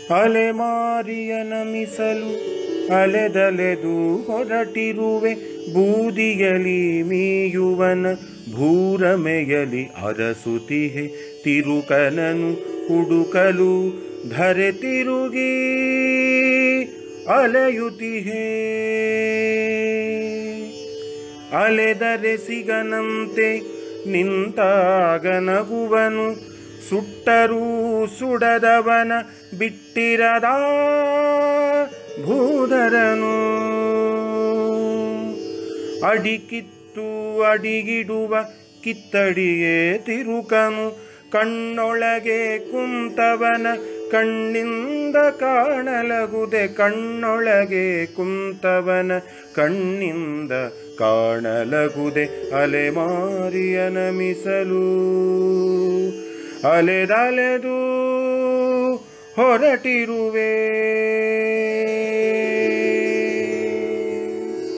ಅಲೆಮಾರಿಯ ನಮಿಸಲು ಅಲೆದಲೆದು ಹೊರಟಿರುವೆ ಬೂದಿಯಲಿ ಮೀಯುವನ ಭೂರಮೆಯಲಿ ಅರಸುತಿಹೆ ತಿರುಕನನು ಹುಡುಕಲು ಧರೆ ತಿರುಗಿ ಅಲೆಯುತಿಹೇ ಅಲೆದರೆ ಸಿಗನಂತೆ ನಿಂತಾಗ ನಗುವನು ಸುಟ್ಟರೂ ಸುಡದವನ ಬಿಟ್ಟಿರದ ಭೂಧರನು ಅಡಿಕಿತ್ತು ಅಡಿಗಿಡುವ ಕಿತ್ತಡಿಯೇ ತಿರುಕನು ಕಣ್ಣೊಳಗೆ ಕುಂತವನ ಕಣ್ಣಿಂದ ಕಾಣಲಗುದೆ ಕಣ್ಣೊಳಗೆ ಕುಂತವನ ಕಣ್ಣಿಂದ ಕಾಣಲಗುದೆ ಅಲೆಮಾರಿಯ ನಮಿಸಲು ಅಲೆದಲೆದು ಹೊರಟಿರುವೆ